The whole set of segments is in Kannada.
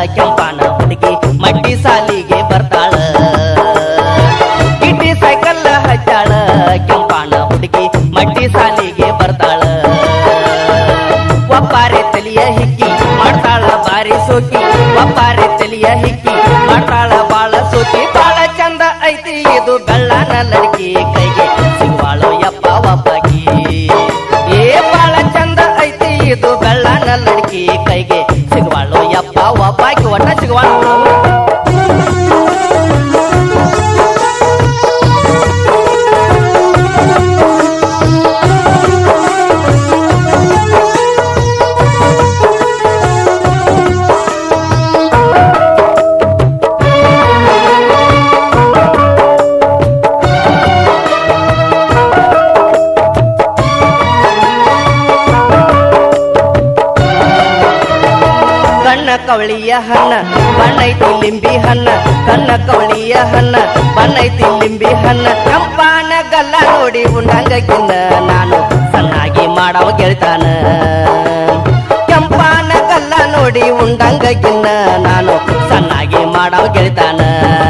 ಕೆಂಪಾನ ಹುಡುಗಿ ಮಟ್ಟಿ ಸಾಲಿಗೆ ಬರ್ತಾಳ ಗಿಡ್ಡಿ ಸೈಕಲ್ ಹಚ್ಚಾಳ ಕೆಂಪಾನ ಹುಡುಗಿ ಮಟ್ಟಿ ಸಾಲಿಗೆ ಬರ್ತಾಳ ಒಪ್ಪಾರೆ ತಲಿಯ ಹಿಕ್ಕಿ ಮಾಡ್ತಾಳ ಬಾರಿ ಸೋಕಿ ಒಪ್ಪಾರೆ ತಲಿಯ ಹಿಕ್ಕಿ ಮಾಡ್ತಾಳ ಬಾಳ ಸೋಕಿ ಬಾಳ ಚಂದ ಐತಿ ಇದು ಬೆಳ್ಳನ ಲಡ್ಕಿ ಕೈಗೆ ಸಿಗುವಾಳು ಯಪ್ಪ ಒಬ್ಬಾಕಿ ಏ ಬಾಳ ಚಂದ ಐತಿ ಇದು ಬೆಳ್ಳನ ಲಡ್ಕಿ ಕೈಗೆ ಸಿಗುವಾಳು ಯಪ್ಪ ಒಬ್ಬಾಕಿ ಒಟ್ಟ ಸಿಗುವಾಳು ಕಣ್ಣ ಕವಳಿಯ ಹಣ್ಣ ಬಣ್ಣೈತಿ ಲಿಂಬಿ ಹಣ್ಣ ಕಣ್ಣ ಕವಳಿಯ ಹಣ್ಣ ಬಣ್ಣೈತಿ ಲಿಂಬಿ ಹಣ್ಣ ಕಂಪಾನ ಗಲ್ಲ ನೋಡಿ ಉಂಡಂಗಿನ್ನ ನಾನು ಸಣ್ಣಾಗಿ ಮಾಡವ ಗೆಳ್ತಾನ ಕೆಂಪಾನ ಗಲ್ಲ ನೋಡಿ ಉಂಡಂಗಿನ್ನ ನಾನು ಸಣ್ಣಾಗಿ ಮಾಡವ ಗೆಳ್ತಾನ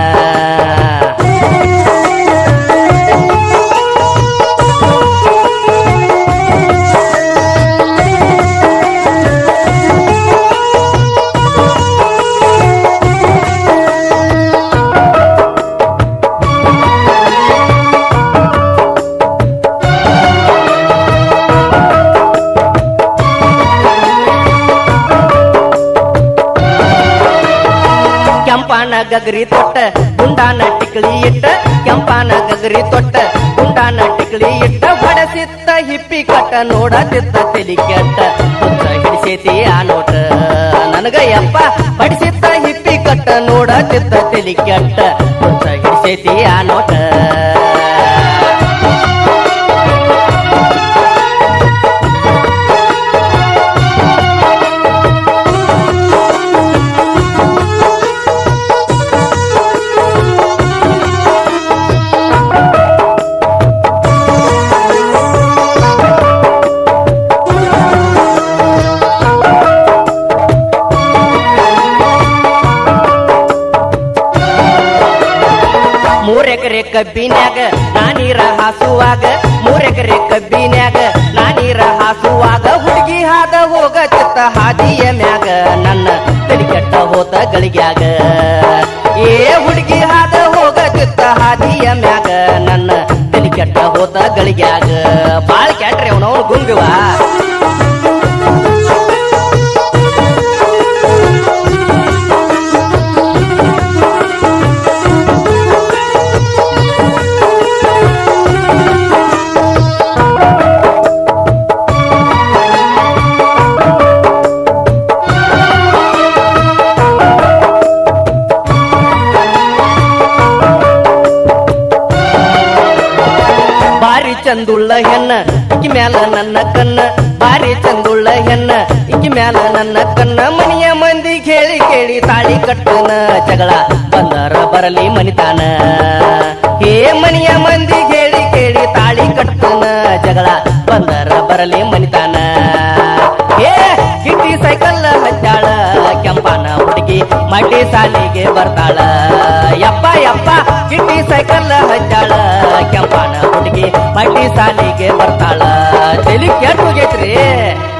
ಕೆಂಪಾನ ಗಗರಿ ತೊಟ್ಟ ಗುಂಡಾನ ಟಿಕ್ಳಿ ಇಟ್ಟ ಕೆಂಪಾನ ಗಗರಿ ತೊಟ್ಟ ಗುಂಡಾನ ಟಿಕ್ಳಿ ಇಟ್ಟ ಹೊಡಸಿತ್ತ ಹಿಪ್ಪಿ ಕಟ್ಟ ನೋಡತಿತ್ತ ತೆಲಿ ಕೆಟ್ಟ ಹುಚ್ಚ ಹಿಡಿಸೇತಿ ಆ ನೋಟ ನನಗ ಯಪ್ಪ ಹೊಡಿಸಿತ್ತ ಹಿಪ್ಪಿ ಕಟ್ಟ ನೋಡತಿತ್ತ ತೆಲಿ ಕೆಟ್ಟ ಹುಚ್ಚ ಹಿಡಿಸೇತಿ ಆ ನೋಟ ಮೂರೆಕರೆ ಕಬ್ಬಿನ್ಯಾಗ ನಾನೀರ ಹಾಸುವಾಗ ಮೂರೆಕರೆ ಕಬ್ಬಿನ್ಯಾಗ ನಾನೀರ ಹಾಸುವಾಗ ಹುಡುಗಿ ಹಾದ ಹೋಗ ಚಿತ್ತ ಹಾದಿಯ ಮ್ಯಾಗ ನನ್ನ ತಲಿ ಕೆಟ್ಟ ಹೋತ ಗಳಿಗ್ಯಾಗ ಏ ಹುಡುಗಿ ಹಾದ ಹೋಗ ಚಿತ್ತ ಹಾದಿಯ ಮ್ಯಾಗ ನನ್ನ ತಲಿ ಕೆಟ್ಟ ಹೋತ ಗಳಿಗ್ಯಾಗ ಬಾಳ ಕೆಟ್ರಿ ಅವನವನು ಗುಂಗುವ ಬಾರಿ ಚಂದುಳ್ಳ ಹೆಣ್ಣ ಇಕ್ಕಿ ಮ್ಯಾಲ ನನ್ನ ಕಣ್ಣ ಬಾರಿ ಚಂದುಳ್ಳ ಹೆಣ್ಣ ಇಕ್ಕಿ ಮ್ಯಾಲ ನನ್ನ ಕಣ್ಣ ಮನೆಯ ಮಂದಿ ಕೇಳಿ ಕೇಳಿ ತಾಳಿ ಕಟ್ಟನ ಜಗಳ ಬಂದರ ಬರಲಿ ಮನಿತಾನ ಏ ಮನೆಯ ಮಂದಿ ಕೇಳಿ ಕೇಳಿ ತಾಳಿ ಕಟ್ಟನ ಜಗಳ ಬಂದರ ಬರಲಿ ಮನಿತಾನ ಏ ಗಿಟ್ಟಿ ಸೈಕಲ್ ಹಚ್ಚಾಳ ಕೆಂಪನ ಹುಡುಗಿ ಮಡ್ಡಿ ಸಾಲಿಗೆ ಬರ್ತಾಳ ಯಪ್ಪ ಯಪ್ಪ ಗಿಟ್ಟಿ ಸೈಕಲ್ ಹಚ್ಚಾಳ ಕೆಂಪನ ಹುಡುಗಿ ಮಡ್ಡಿ ಸಾಲಿಗೆ ಬರ್ತಾಳ ತಲಿ ಕೆಟ್ಟು ಹೋಗೈತ್ರಿ